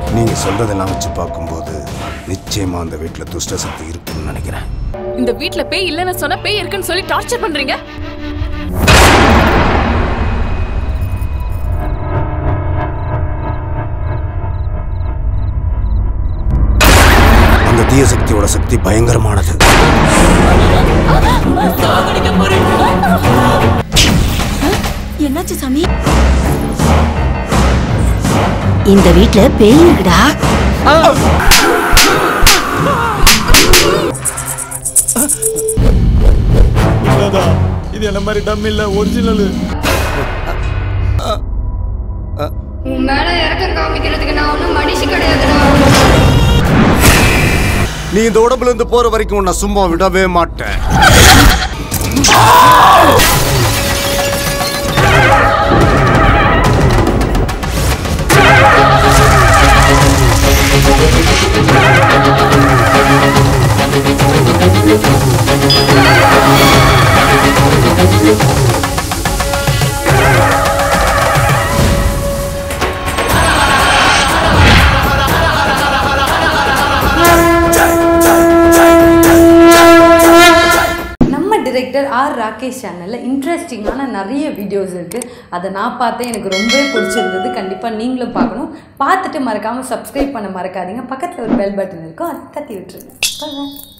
நீங்க சொல்றதெல்லாம் வச்சு பார்க்கும்போது நிச்சயமா அந்த வீட்டுல துஷ்ட சக்தி இருக்குன்னு நினைக்கிறேன் இந்த வீட்ல பேய் இல்லைன்னு சொன்னா பேய் இருக்குன்னு சொல்லி டார்ச்சர் பண்றீங்க அந்த தீய சக்தியோட சக்தி பயங்கரமானது என்னாச்சு சாமி இந்த வீட்ல பேய் இருக்குடா இது என்ன மாதிரி டம் இல்ல ஒரிஜினல் உன் மேல இறக்கம் காமிக்கிறதுக்கு நான் ஒன்றும் மனுஷி கிடையாதுடா நீ இந்த உடம்புல இருந்து போற வரைக்கும் உன்னை சும்மா விடவே மாட்டேன் நம்ம டிரெக்டர் ஆர் ராகேஷ் சேனலில் இன்ட்ரெஸ்டிங்கான நிறைய வீடியோஸ் இருக்குது அதை நான் பார்த்தேன் எனக்கு ரொம்பவே பிடிச்சிருந்தது கண்டிப்பாக நீங்களும் பார்க்கணும் பார்த்துட்டு மறக்காமல் சப்ஸ்கிரைப் பண்ண மறக்காதீங்க பக்கத்தில் ஒரு பெல் பட்டன் இருக்கும் அதை தட்டி விட்டுருங்க Bye bye.